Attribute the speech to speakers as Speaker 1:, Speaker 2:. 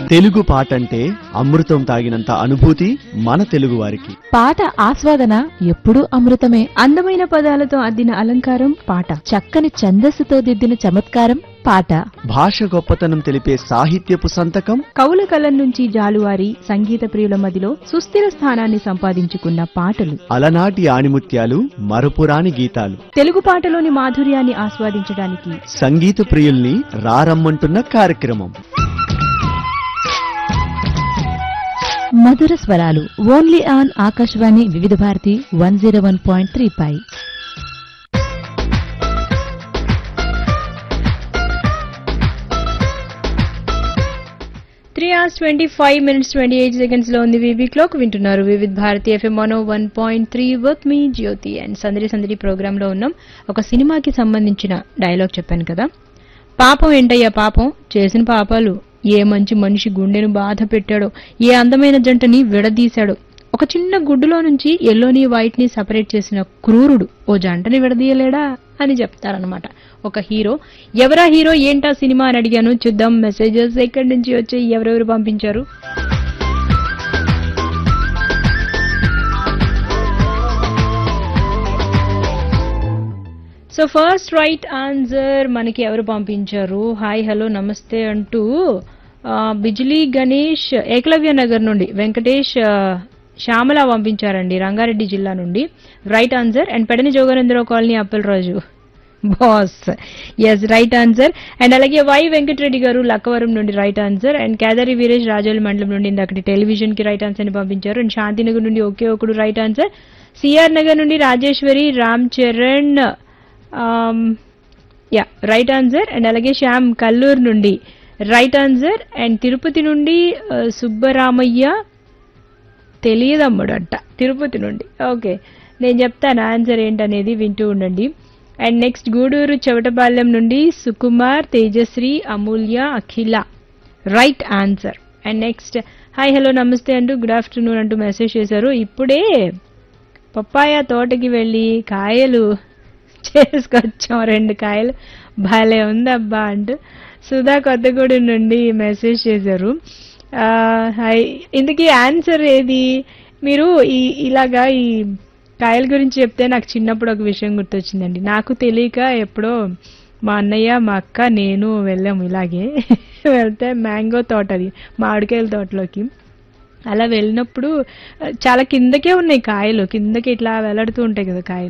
Speaker 1: తెలుగు పాట అంటే అమృతం తాగినంత అనుభూతి మన తెలుగు వారికి
Speaker 2: పాట ఆస్వాదన ఎప్పుడూ అమృతమే
Speaker 3: అందమైన పదాలతో అద్దిన అలంకారం పాట
Speaker 2: చక్కని ఛందస్సుతో దిద్దిన చమత్కారం పాట
Speaker 1: భాష గొప్పతనం తెలిపే సాహిత్యపు సంతకం
Speaker 3: కవుల కలం నుంచి జాలువారి సంగీత ప్రియుల మదిలో సుస్థిర స్థానాన్ని సంపాదించుకున్న పాటలు
Speaker 1: అలనాటి ఆణిముత్యాలు మరపురాని గీతాలు
Speaker 3: తెలుగు పాటలోని మాధుర్యాన్ని ఆస్వాదించడానికి
Speaker 1: సంగీత ప్రియుల్ని రారమ్మంటున్న కార్యక్రమం
Speaker 2: మధుర స్వరాలు only on Akashvani Vividh Bharati one zero one point three పై
Speaker 3: three hours twenty five minutes twenty eight seconds లో ఉంది వీవీ క్లోక్ వింటున్నారు వివిధ్ భారతి ఎఫ్ఎం మనో వన్ పాయింట్ త్రీ వర్క్ మీ జ్యోతి అండ్ సందడి సందడి ప్రోగ్రామ్ లో ఉన్నాం ఒక సినిమాకి సంబంధించిన డైలాగ్ చెప్పాను కదా పాపం ఏంటయ్యా పాపం చేసిన పాపాలు ఏ మంచి మనిషి గుండెను బాధ పెట్టాడో ఏ అందమైన జంటని విడదీశాడో ఒక చిన్న గుడ్డులో నుంచి ఎల్లోని వైట్ ని సపరేట్ చేసిన క్రూరుడు ఓ జంటని విడదీయలేడా అని చెప్తారనమాట ఒక హీరో ఎవరా హీరో ఏంటా సినిమా అని అడిగాను చూద్దాం మెసేజెస్ ఎక్కడి నుంచి వచ్చి ఎవరెవరు పంపించారు సో ఫస్ట్ రైట్ ఆన్సర్ మనకి ఎవరు పంపించారు హాయ్ హలో నమస్తే అంటూ ఆ, బిజ్లీ గణేష్ ఏకలవ్య నగర్ నుండి వెంకటేష్ ఆ, శ్యామల పంపించారండి రంగారెడ్డి జిల్లా నుండి రైట్ ఆన్సర్ అండ్ పెడని జోగనేంద్రరావు కాలనీ అప్పలరాజు బాస్ ఎస్ రైట్ ఆన్సర్ అండ్ అలాగే వై వెంకటరెడ్డి గారు లక్కవరం నుండి right answer and Kedari Veeresh Rajoli మండలం నుండి ఇందాకటి టెలివిజన్ కి రైట్ ఆన్సర్ ని పంపించారు అండ్ శాంతినగర్ నుండి ఒకే ఒకడు రైట్ ఆన్సర్ సిఆర్ నగర్ నుండి Rajeswari Ram Charan yeah right answer and అలాగే శ్యామ్ కల్లూరు నుండి రైట్ ఆన్సర్ అండ్ తిరుపతి నుండి ఆ, సుబ్బరామయ్య తెలియదమ్ముడంట తిరుపతి నుండి ఓకే నేను చెప్తాను ఆన్సర్ ఏంటనేది వింటూ ఉండండి అండ్ నెక్స్ట్ గూడూరు చెవటపాలెం నుండి Sukumar Tejasri Amulya Akhila right answer and next hi hello నమస్తే అంటూ గుడ్ ఆఫ్టర్నూన్ అంటూ మెసేజ్ చేశారు ఇప్పుడే పప్పాయ తోటకి వెళ్ళి కాయలు చేసుకొచ్చాం రెండు కాయలు భలే ఉందబ్బా అంటూ సుధా కొత్తగూడెం నుండి మెసేజ్ చేశారు ఆ, హాయ్ ఇందుకీ ఆన్సర్ ఏది మీరు ఈ ఇలాగా ఈ కాయల గురించి చెప్తే నాకు చిన్నప్పుడు ఒక విషయం గుర్తొచ్చిందండి నాకు తెలియక ఎప్పుడో మా అన్నయ్య మా అక్క నేను వెళ్ళాము ఇలాగే వెళ్తే మ్యాంగో తోట అది మామిడికాయల తోటలోకి అలా వెళ్ళినప్పుడు ఆ, చాలా కిందకే ఉన్నాయి కాయలు కిందకి ఇట్లా వెళ్లాడుతూ ఉంటాయి కదా కాయలు